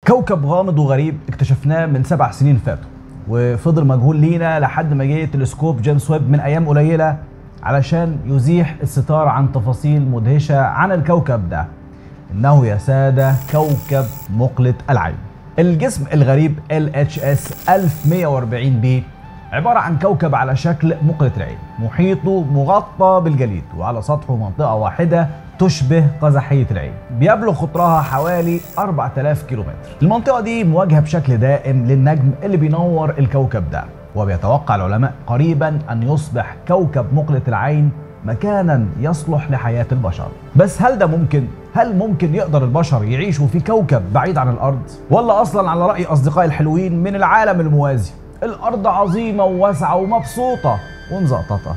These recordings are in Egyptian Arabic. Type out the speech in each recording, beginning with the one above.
كوكب غامض وغريب اكتشفناه من سبع سنين فاتوا وفضل مجهول لينا لحد ما جه تلسكوب جيمس ويب من ايام قليله علشان يزيح الستار عن تفاصيل مدهشه عن الكوكب ده انه يا ساده كوكب مقلة العين الجسم الغريب LHS 1140 b عبارة عن كوكب على شكل مقلة العين محيطه مغطى بالجليد وعلى سطحه منطقة واحدة تشبه قزحية العين بيبلغ قطرها حوالي 4000 كيلومتر المنطقة دي مواجهة بشكل دائم للنجم اللي بينور الكوكب ده وبيتوقع العلماء قريبا أن يصبح كوكب مقلة العين مكانا يصلح لحياة البشر بس هل ده ممكن؟ هل ممكن يقدر البشر يعيشوا في كوكب بعيد عن الأرض؟ ولا أصلا على رأي أصدقائي الحلوين من العالم الموازي الأرض عظيمة وواسعة ومبسوطة ومزقططة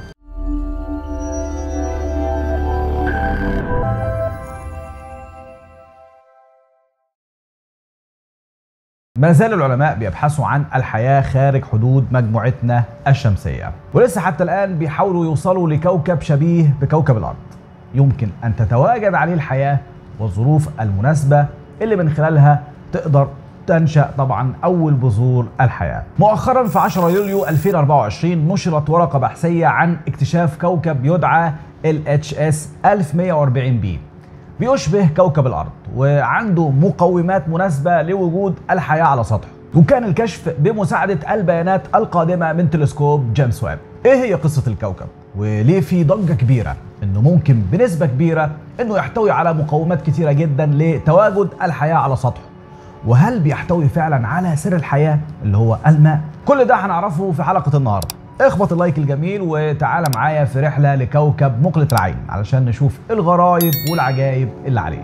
ما زال العلماء بيبحثوا عن الحياة خارج حدود مجموعتنا الشمسية ولسه حتى الآن بيحاولوا يوصلوا لكوكب شبيه بكوكب الأرض يمكن أن تتواجد عليه الحياة والظروف المناسبة اللي من خلالها تقدر تنشأ طبعا أول بذور الحياة مؤخرا في 10 يوليو 2024 نشرت ورقة بحثية عن اكتشاف كوكب يدعى LHS 1140 b بيشبه كوكب الارض وعنده مقومات مناسبه لوجود الحياه على سطحه وكان الكشف بمساعده البيانات القادمه من تلسكوب جيمس ويب ايه هي قصه الكوكب وليه في ضجه كبيره انه ممكن بنسبه كبيره انه يحتوي على مقومات كثيره جدا لتواجد الحياه على سطحه وهل بيحتوي فعلا على سر الحياه اللي هو الماء كل ده هنعرفه في حلقه النهارده اخبط اللايك الجميل وتعالى معايا في رحله لكوكب مقلة العين علشان نشوف الغرايب والعجائب اللي عليه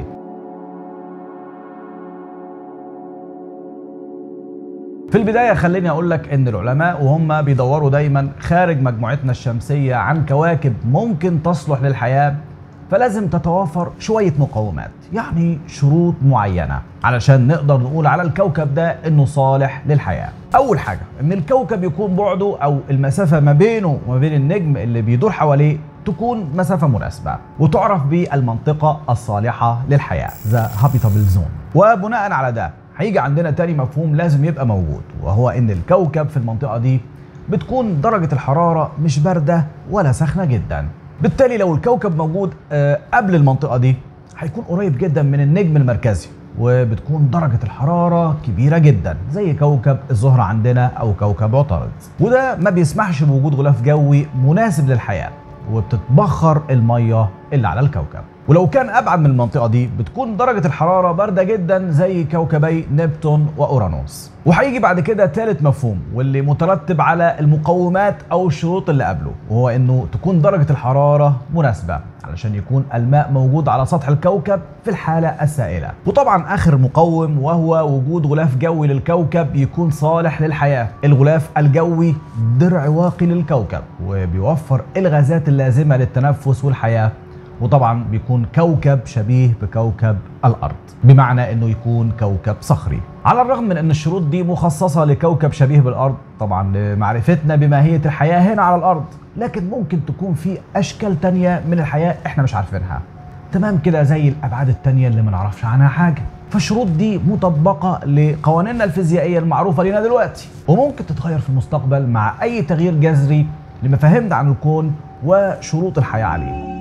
في البداية خليني أقول لك إن العلماء وهم بيدوروا دايما خارج مجموعتنا الشمسية عن كواكب ممكن تصلح للحياة فلازم تتوافر شوية مقومات يعني شروط معينة علشان نقدر نقول على الكوكب ده انه صالح للحياة اول حاجة ان الكوكب يكون بعده او المسافة ما بينه وما بين النجم اللي بيدور حواليه تكون مسافة مناسبة وتعرف بالمنطقة الصالحة للحياة ذا habitable zone وبناء على ده هيجي عندنا تاني مفهوم لازم يبقى موجود وهو ان الكوكب في المنطقة دي بتكون درجة الحرارة مش باردة ولا سخنة جدا بالتالي لو الكوكب موجود قبل المنطقة دي هيكون قريب جدا من النجم المركزي وبتكون درجة الحرارة كبيرة جدا زي كوكب الزهرة عندنا أو كوكب عطارد وده ما بيسمحش بوجود غلاف جوي مناسب للحياة وبتتبخر المية اللي على الكوكب ولو كان ابعد من المنطقه دي بتكون درجه الحراره بارده جدا زي كوكبي نبتون واورانوس وهيجي بعد كده ثالث مفهوم واللي مترتب على المقومات او الشروط اللي قبله وهو انه تكون درجه الحراره مناسبه علشان يكون الماء موجود على سطح الكوكب في الحاله السائله وطبعا اخر مقوم وهو وجود غلاف جوي للكوكب يكون صالح للحياه الغلاف الجوي درع واقي للكوكب وبيوفر الغازات اللازمه للتنفس والحياه وطبعا بيكون كوكب شبيه بكوكب الارض بمعنى انه يكون كوكب صخري على الرغم من ان الشروط دي مخصصه لكوكب شبيه بالارض طبعا لمعرفتنا بماهيه الحياه هنا على الارض لكن ممكن تكون في اشكال تانية من الحياه احنا مش عارفينها تمام كده زي الابعاد التانية اللي ما نعرفش عنها حاجه فالشروط دي مطبقة لقوانيننا الفيزيائية المعروفة لنا دلوقتي وممكن تتغير في المستقبل مع أي تغيير جذري لمفاهيمنا عن الكون وشروط الحياة عليه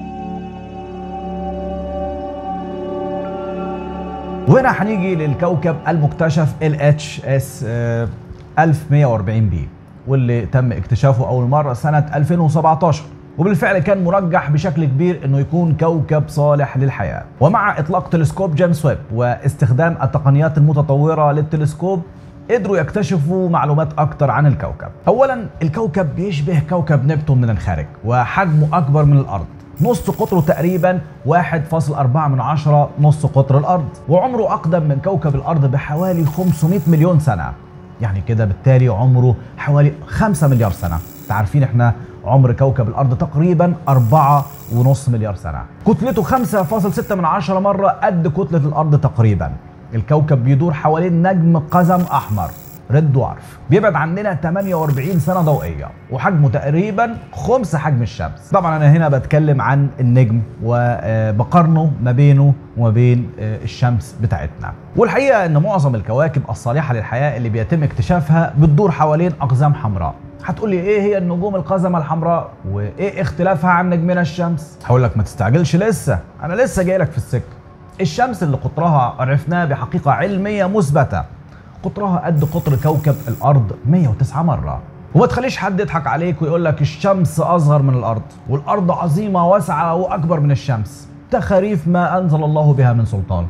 وهنا هنيجي للكوكب المكتشف LHS 1140 b واللي تم اكتشافه اول مره سنه 2017 وبالفعل كان مرجح بشكل كبير انه يكون كوكب صالح للحياه ومع اطلاق تلسكوب جيمس ويب واستخدام التقنيات المتطوره للتلسكوب قدروا يكتشفوا معلومات اكتر عن الكوكب اولا الكوكب بيشبه كوكب نبتون من الخارج وحجمه اكبر من الارض نص قطره تقريبا 1.4 من عشرة نص قطر الأرض وعمره أقدم من كوكب الأرض بحوالي 500 مليون سنة يعني كده بالتالي عمره حوالي 5 مليار سنة عارفين احنا عمر كوكب الأرض تقريبا 4.5 مليار سنة كتلته 5.6 من عشرة مرة قد كتلة الأرض تقريبا الكوكب بيدور حوالين نجم قزم أحمر ريد دوارف بيبعد عننا 48 سنه ضوئيه وحجمه تقريبا خمس حجم الشمس طبعا انا هنا بتكلم عن النجم وبقارنه ما بينه وما بين الشمس بتاعتنا والحقيقه ان معظم الكواكب الصالحه للحياه اللي بيتم اكتشافها بتدور حوالين اقزام حمراء هتقول لي ايه هي النجوم القزمه الحمراء وايه اختلافها عن نجمنا الشمس هقول لك ما تستعجلش لسه انا لسه جاي لك في السكه الشمس اللي قطرها عرفناه بحقيقه علميه مثبته قطرها قد قطر كوكب الارض 109 مره وما تخليش حد يضحك عليك ويقول لك الشمس اصغر من الارض والارض عظيمه واسعه واكبر من الشمس تخاريف ما انزل الله بها من سلطان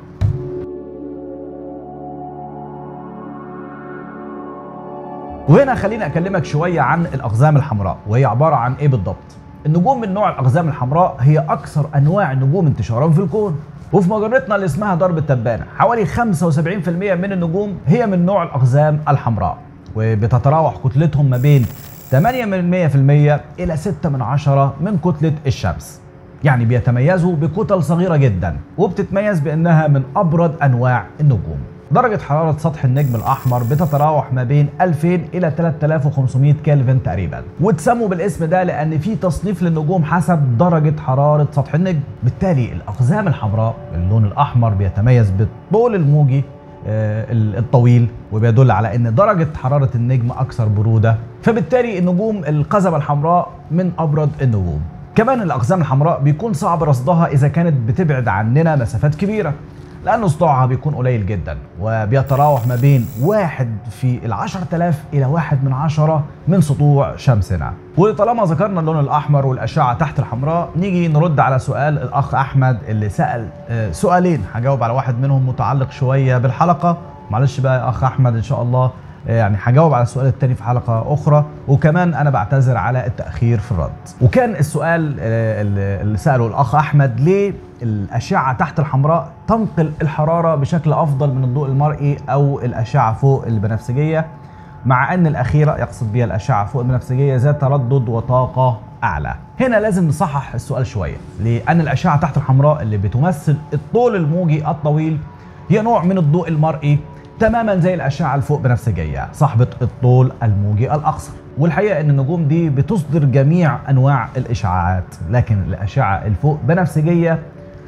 وهنا خليني اكلمك شويه عن الاقزام الحمراء وهي عباره عن ايه بالضبط النجوم من نوع الاقزام الحمراء هي اكثر انواع النجوم انتشارا في الكون وفي مجرتنا اللي اسمها درب التبانه حوالي 75% من النجوم هي من نوع الاقزام الحمراء وبتتراوح كتلتهم ما بين 8 من 100% الى 6 من 10 من كتله الشمس يعني بيتميزوا بكتل صغيره جدا وبتتميز بانها من ابرد انواع النجوم درجة حرارة سطح النجم الأحمر بتتراوح ما بين 2000 إلى 3500 كلفن تقريبا وتسموا بالاسم ده لأن في تصنيف للنجوم حسب درجة حرارة سطح النجم بالتالي الأقزام الحمراء اللون الأحمر بيتميز بالطول الموجي الطويل وبيدل على ان درجه حراره النجم اكثر بروده فبالتالي النجوم القزمه الحمراء من ابرد النجوم كمان الاقزام الحمراء بيكون صعب رصدها اذا كانت بتبعد عننا مسافات كبيره لأن سطوعها بيكون قليل جدا وبيتراوح ما بين واحد في العشر تلاف إلى واحد من عشرة من سطوع شمسنا وطالما ذكرنا اللون الأحمر والأشعة تحت الحمراء نيجي نرد على سؤال الأخ أحمد اللي سأل سؤالين هجاوب على واحد منهم متعلق شوية بالحلقة معلش بقى يا أخ أحمد إن شاء الله يعني هجاوب على السؤال التاني في حلقة أخرى وكمان أنا بعتذر على التأخير في الرد وكان السؤال اللي سأله الأخ أحمد ليه الأشعة تحت الحمراء تنقل الحرارة بشكل أفضل من الضوء المرئي أو الأشعة فوق البنفسجية مع أن الأخيرة يقصد بها الأشعة فوق البنفسجية ذات تردد وطاقة أعلى هنا لازم نصحح السؤال شوية لأن الأشعة تحت الحمراء اللي بتمثل الطول الموجي الطويل هي نوع من الضوء المرئي تماما زي الأشعة الفوق بنفسجية صاحبة الطول الموجي الأقصر والحقيقة أن النجوم دي بتصدر جميع أنواع الإشعاعات لكن الأشعة الفوق بنفسجية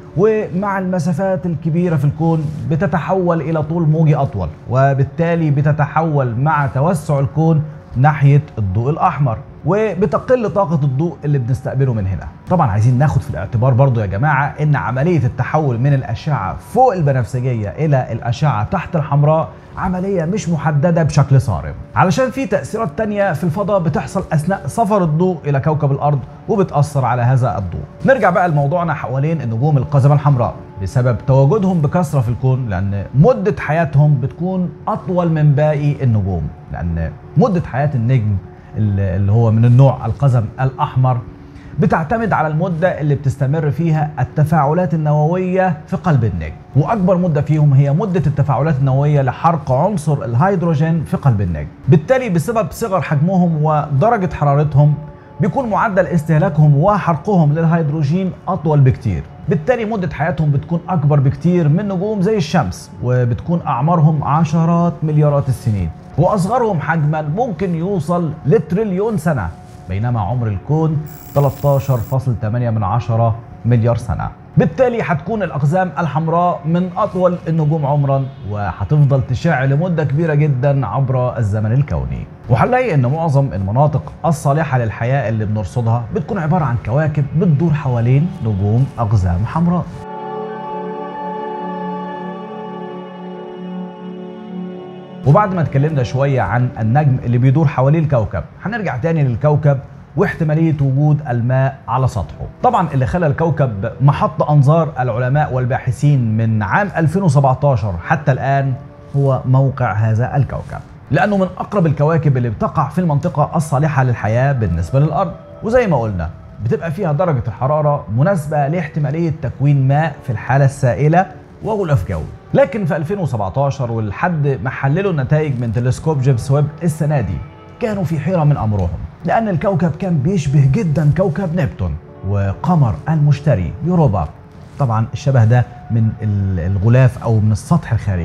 ومع المسافات الكبيرة في الكون بتتحول إلى طول موجي أطول وبالتالي بتتحول مع توسع الكون ناحية الضوء الأحمر وبتقل طاقة الضوء اللي بنستقبله من هنا طبعا عايزين ناخد في الاعتبار برضو يا جماعة ان عملية التحول من الأشعة فوق البنفسجية إلى الأشعة تحت الحمراء عملية مش محددة بشكل صارم علشان في تأثيرات تانية في الفضاء بتحصل أثناء سفر الضوء إلى كوكب الأرض وبتأثر على هذا الضوء نرجع بقى لموضوعنا حوالين النجوم القزمة الحمراء بسبب تواجدهم بكثرة في الكون لأن مدة حياتهم بتكون أطول من باقي النجوم لأن مدة حياة النجم اللي هو من النوع القزم الأحمر بتعتمد على المدة اللي بتستمر فيها التفاعلات النووية في قلب النجم وأكبر مدة فيهم هي مدة التفاعلات النووية لحرق عنصر الهيدروجين في قلب النجم بالتالي بسبب صغر حجمهم ودرجة حرارتهم بيكون معدل استهلاكهم وحرقهم للهيدروجين أطول بكتير بالتالي مدة حياتهم بتكون أكبر بكتير من نجوم زي الشمس وبتكون أعمارهم عشرات مليارات السنين وأصغرهم حجما ممكن يوصل لتريليون سنة بينما عمر الكون 13.8 من عشرة مليار سنة بالتالي هتكون الأقزام الحمراء من أطول النجوم عمرا وهتفضل تشع لمدة كبيرة جدا عبر الزمن الكوني وهنلاقي ان معظم المناطق الصالحة للحياة اللي بنرصدها بتكون عبارة عن كواكب بتدور حوالين نجوم أقزام حمراء وبعد ما اتكلمنا شوية عن النجم اللي بيدور حوالين الكوكب هنرجع تاني للكوكب واحتمالية وجود الماء على سطحه طبعا اللي خلى الكوكب محط أنظار العلماء والباحثين من عام 2017 حتى الآن هو موقع هذا الكوكب لأنه من أقرب الكواكب اللي بتقع في المنطقة الصالحة للحياة بالنسبة للأرض وزي ما قلنا بتبقى فيها درجة الحرارة مناسبة لاحتمالية تكوين ماء في الحالة السائلة وغلاف جوي لكن في 2017 ولحد ما حللوا النتائج من تلسكوب جيمس ويب السنة دي كانوا في حيرة من أمرهم لأن الكوكب كان بيشبه جدا كوكب نبتون وقمر المشتري يوروبا طبعا الشبه ده من الغلاف أو من السطح الخارجي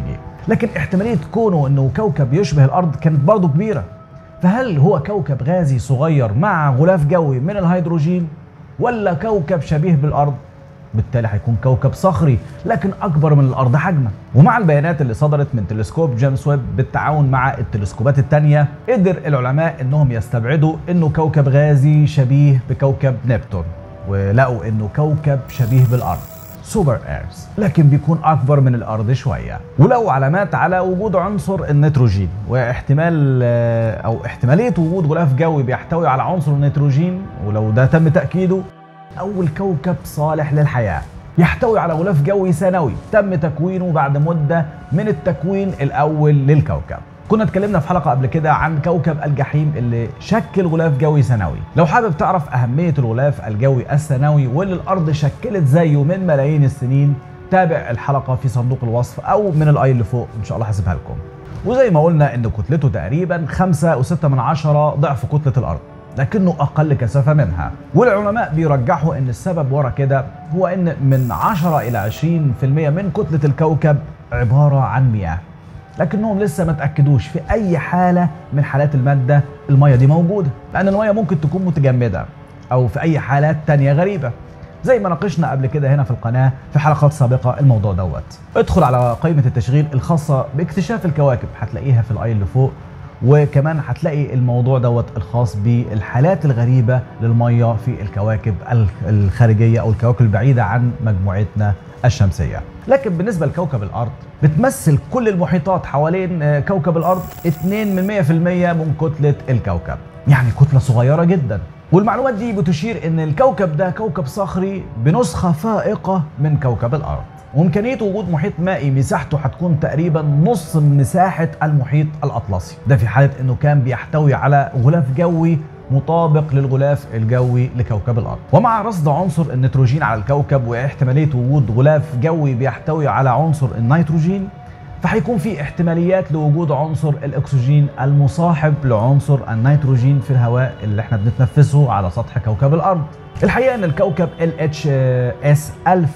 لكن احتماليه كونه انه كوكب يشبه الارض كانت برضه كبيره فهل هو كوكب غازي صغير مع غلاف جوي من الهيدروجين ولا كوكب شبيه بالارض بالتالي هيكون كوكب صخري لكن اكبر من الارض حجما ومع البيانات اللي صدرت من تلسكوب جيمس ويب بالتعاون مع التلسكوبات التانية قدر العلماء انهم يستبعدوا انه كوكب غازي شبيه بكوكب نبتون ولقوا انه كوكب شبيه بالارض سوبر ايرز لكن بيكون اكبر من الارض شويه ولقوا علامات على وجود عنصر النيتروجين واحتمال او احتماليه وجود غلاف جوي بيحتوي على عنصر النيتروجين ولو ده تم تاكيده اول كوكب صالح للحياه يحتوي على غلاف جوي ثانوي تم تكوينه بعد مده من التكوين الاول للكوكب كنا اتكلمنا في حلقه قبل كده عن كوكب الجحيم اللي شكل غلاف جوي ثانوي لو حابب تعرف اهميه الغلاف الجوي الثانوي واللي الارض شكلت زيه من ملايين السنين تابع الحلقه في صندوق الوصف او من الاي اللي فوق ان شاء الله هسيبها لكم وزي ما قلنا ان كتلته تقريبا 5.6 من عشرة ضعف كتله الارض لكنه اقل كثافه منها والعلماء بيرجحوا ان السبب ورا كده هو ان من 10 الى 20% من كتله الكوكب عباره عن مياه لكنهم لسه ما تاكدوش في اي حاله من حالات الماده الميه دي موجوده لان الميه ممكن تكون متجمده او في اي حالات تانية غريبه زي ما ناقشنا قبل كده هنا في القناه في حلقات سابقه الموضوع دوت ادخل على قائمه التشغيل الخاصه باكتشاف الكواكب هتلاقيها في الاي اللي فوق وكمان هتلاقي الموضوع دوت الخاص بالحالات الغريبة للمية في الكواكب الخارجية أو الكواكب البعيدة عن مجموعتنا الشمسية لكن بالنسبة لكوكب الأرض بتمثل كل المحيطات حوالين كوكب الأرض 2 من 100% من كتلة الكوكب يعني كتلة صغيرة جدا والمعلومات دي بتشير ان الكوكب ده كوكب صخري بنسخة فائقة من كوكب الأرض وامكانيه وجود محيط مائي مساحته هتكون تقريبا نص مساحه المحيط الاطلسي ده في حاله انه كان بيحتوي على غلاف جوي مطابق للغلاف الجوي لكوكب الارض ومع رصد عنصر النيتروجين على الكوكب واحتماليه وجود غلاف جوي بيحتوي على عنصر النيتروجين فهيكون في احتماليات لوجود عنصر الاكسجين المصاحب لعنصر النيتروجين في الهواء اللي احنا بنتنفسه على سطح كوكب الارض الحقيقه ان الكوكب ال اس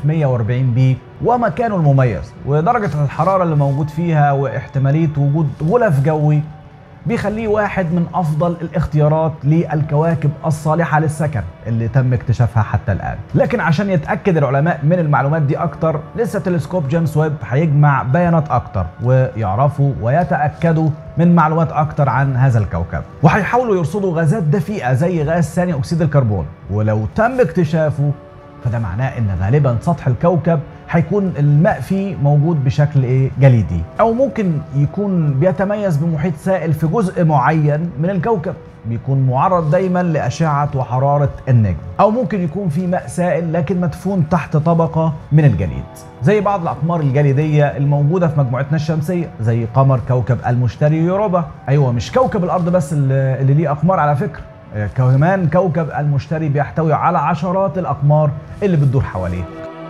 1140 بي ومكانه المميز ودرجه الحراره اللي موجود فيها واحتماليه وجود غلاف جوي بيخليه واحد من افضل الاختيارات للكواكب الصالحه للسكن اللي تم اكتشافها حتى الان لكن عشان يتاكد العلماء من المعلومات دي اكتر لسه تلسكوب جيمس ويب هيجمع بيانات اكتر ويعرفوا ويتاكدوا من معلومات اكتر عن هذا الكوكب وهيحاولوا يرصدوا غازات دفيئه زي غاز ثاني اكسيد الكربون ولو تم اكتشافه فده معناه ان غالبا سطح الكوكب هيكون الماء فيه موجود بشكل ايه جليدي او ممكن يكون بيتميز بمحيط سائل في جزء معين من الكوكب بيكون معرض دايما لاشعه وحراره النجم او ممكن يكون في ماء سائل لكن مدفون تحت طبقه من الجليد زي بعض الاقمار الجليديه الموجوده في مجموعتنا الشمسيه زي قمر كوكب المشتري يوروبا ايوه مش كوكب الارض بس اللي ليه اقمار على فكره كمان كوكب المشتري بيحتوي على عشرات الاقمار اللي بتدور حواليه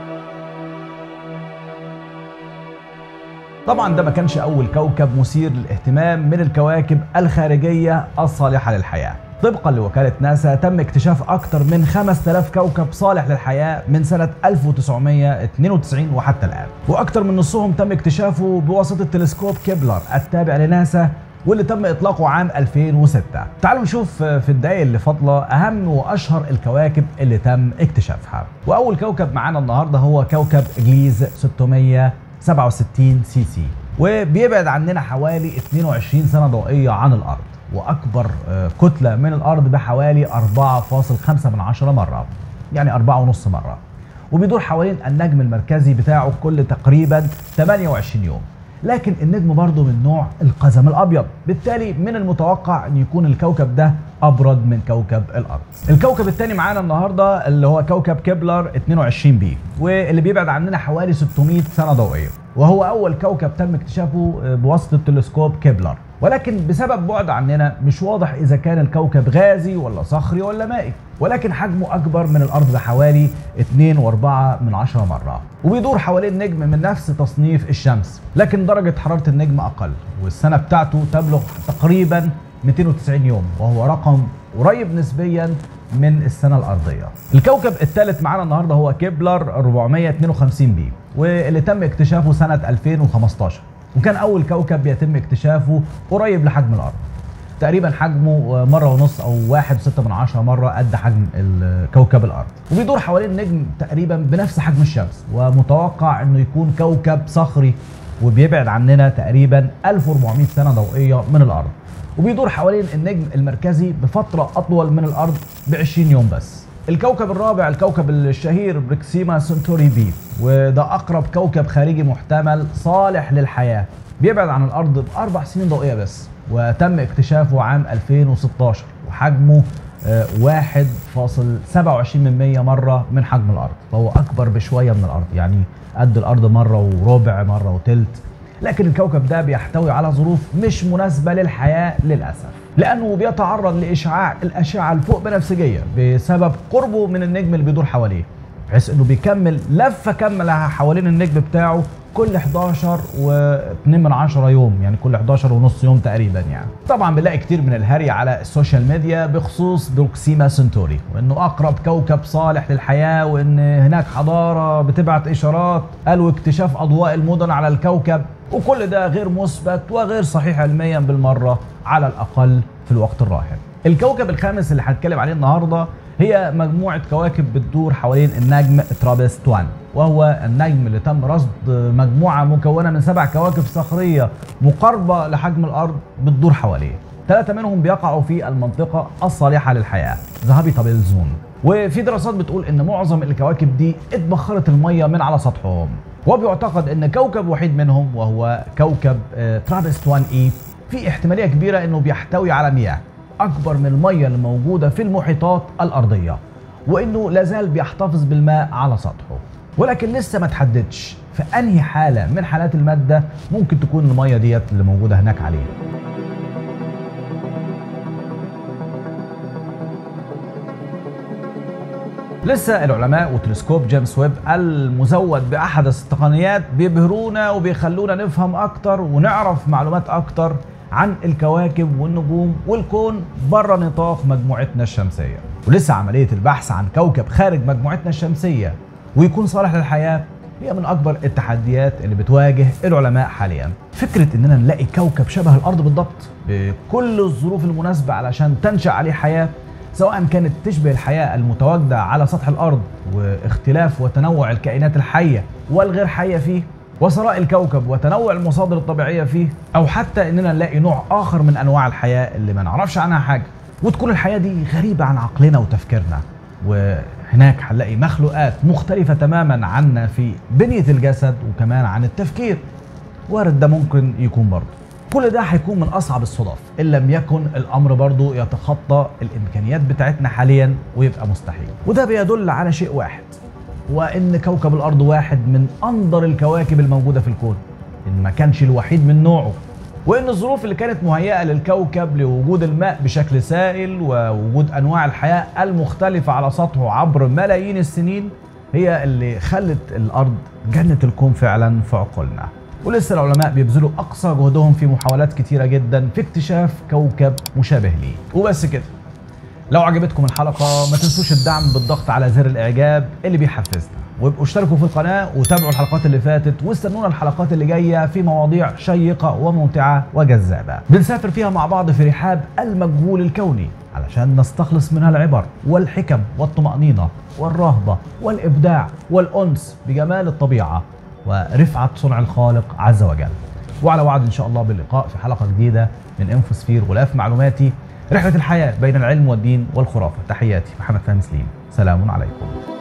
طبعا ده ما كانش اول كوكب مثير للاهتمام من الكواكب الخارجيه الصالحه للحياه طبقا لوكالة ناسا تم اكتشاف أكثر من 5000 كوكب صالح للحياة من سنة 1992 وحتى الآن وأكثر من نصهم تم اكتشافه بواسطة تلسكوب كيبلر التابع لناسا واللي تم اطلاقه عام 2006 تعالوا نشوف في الدقايق اللي فاضله اهم واشهر الكواكب اللي تم اكتشافها واول كوكب معانا النهارده هو كوكب جليز 667 سي سي وبيبعد عننا حوالي 22 سنه ضوئيه عن الارض واكبر كتله من الارض بحوالي 4.5 من عشرة مره يعني 4.5 مره وبيدور حوالين النجم المركزي بتاعه كل تقريبا 28 يوم لكن النجم برضه من نوع القزم الابيض بالتالي من المتوقع ان يكون الكوكب ده ابرد من كوكب الارض الكوكب الثاني معانا النهارده اللي هو كوكب كيبلر 22 بي واللي بيبعد عننا حوالي 600 سنه ضوئيه وهو اول كوكب تم اكتشافه بواسطه تلسكوب كيبلر ولكن بسبب بعد عننا مش واضح اذا كان الكوكب غازي ولا صخري ولا مائي ولكن حجمه اكبر من الارض بحوالي 2.4 من عشرة مرة وبيدور حوالين نجم من نفس تصنيف الشمس لكن درجة حرارة النجم اقل والسنة بتاعته تبلغ تقريبا 290 يوم وهو رقم قريب نسبيا من السنة الأرضية الكوكب الثالث معانا النهاردة هو كيبلر 452 بي واللي تم اكتشافه سنة 2015 وكان اول كوكب بيتم اكتشافه قريب لحجم الارض تقريبا حجمه مرة ونص أو واحد وستة من عشرة مرة قد حجم كوكب الأرض وبيدور حوالين نجم تقريبا بنفس حجم الشمس ومتوقع أنه يكون كوكب صخري وبيبعد عننا تقريبا 1400 سنة ضوئية من الأرض وبيدور حوالين النجم المركزي بفترة أطول من الأرض ب 20 يوم بس الكوكب الرابع الكوكب الشهير بريكسيما سنتوري بي وده أقرب كوكب خارجي محتمل صالح للحياة بيبعد عن الأرض بأربع سنين ضوئية بس وتم اكتشافه عام 2016 وحجمه 1.27 مرة من حجم الأرض فهو أكبر بشوية من الأرض يعني قد الأرض مرة وربع مرة وتلت لكن الكوكب ده بيحتوي على ظروف مش مناسبة للحياة للأسف لأنه بيتعرض لإشعاع الأشعة الفوق بنفسجية بسبب قربه من النجم اللي بيدور حواليه بحيث انه بيكمل لفه كامله حوالين النجم بتاعه كل 11 و2 من 10 يوم يعني كل 11 ونص يوم تقريبا يعني طبعا بنلاقي كتير من الهري على السوشيال ميديا بخصوص بروكسيما سنتوري وانه اقرب كوكب صالح للحياه وان هناك حضاره بتبعت اشارات قالوا اكتشاف اضواء المدن على الكوكب وكل ده غير مثبت وغير صحيح علميا بالمره على الاقل في الوقت الراهن الكوكب الخامس اللي هنتكلم عليه النهارده هي مجموعة كواكب بتدور حوالين النجم ترابيست 1 وهو النجم اللي تم رصد مجموعة مكونة من سبع كواكب صخرية مقاربة لحجم الأرض بتدور حواليه ثلاثة منهم بيقعوا في المنطقة الصالحة للحياة ذهبي طابل زون وفي دراسات بتقول ان معظم الكواكب دي اتبخرت المية من على سطحهم وبيعتقد ان كوكب وحيد منهم وهو كوكب ترابيست 1 اي في احتمالية كبيرة انه بيحتوي على مياه اكبر من الميه اللي موجوده في المحيطات الارضيه وانه لازال بيحتفظ بالماء على سطحه ولكن لسه ما تحددش في انهي حاله من حالات الماده ممكن تكون الميه ديت اللي موجوده هناك عليه لسه العلماء وتلسكوب جيمس ويب المزود باحدث التقنيات بيبهرونا وبيخلونا نفهم اكتر ونعرف معلومات اكتر عن الكواكب والنجوم والكون بره نطاق مجموعتنا الشمسيه ولسه عمليه البحث عن كوكب خارج مجموعتنا الشمسيه ويكون صالح للحياه هي من اكبر التحديات اللي بتواجه العلماء حاليا فكره اننا نلاقي كوكب شبه الارض بالضبط بكل الظروف المناسبه علشان تنشا عليه حياه سواء كانت تشبه الحياه المتواجده على سطح الارض واختلاف وتنوع الكائنات الحيه والغير حيه فيه وثراء الكوكب وتنوع المصادر الطبيعيه فيه او حتى اننا نلاقي نوع اخر من انواع الحياه اللي ما نعرفش عنها حاجه وتكون الحياه دي غريبه عن عقلنا وتفكيرنا وهناك هنلاقي مخلوقات مختلفه تماما عنا في بنيه الجسد وكمان عن التفكير وارد ده ممكن يكون برضه كل ده هيكون من اصعب الصدف ان لم يكن الامر برضه يتخطى الامكانيات بتاعتنا حاليا ويبقى مستحيل وده بيدل على شيء واحد وان كوكب الارض واحد من اندر الكواكب الموجوده في الكون ان ما كانش الوحيد من نوعه وان الظروف اللي كانت مهيئه للكوكب لوجود الماء بشكل سائل ووجود انواع الحياه المختلفه على سطحه عبر ملايين السنين هي اللي خلت الارض جنه الكون فعلا في عقولنا ولسه العلماء بيبذلوا اقصى جهدهم في محاولات كتيره جدا في اكتشاف كوكب مشابه ليه وبس كده لو عجبتكم الحلقه ما تنسوش الدعم بالضغط على زر الاعجاب اللي بيحفزنا وابقوا اشتركوا في القناه وتابعوا الحلقات اللي فاتت واستنونا الحلقات اللي جايه في مواضيع شيقه وممتعه وجذابه بنسافر فيها مع بعض في رحاب المجهول الكوني علشان نستخلص منها العبر والحكم والطمأنينة والرهبة والإبداع والأنس بجمال الطبيعة ورفعة صنع الخالق عز وجل وعلى وعد إن شاء الله باللقاء في حلقة جديدة من انفوسفير غلاف معلوماتي رحلة الحياة بين العلم والدين والخرافة تحياتي محمد فهمي سليم سلام عليكم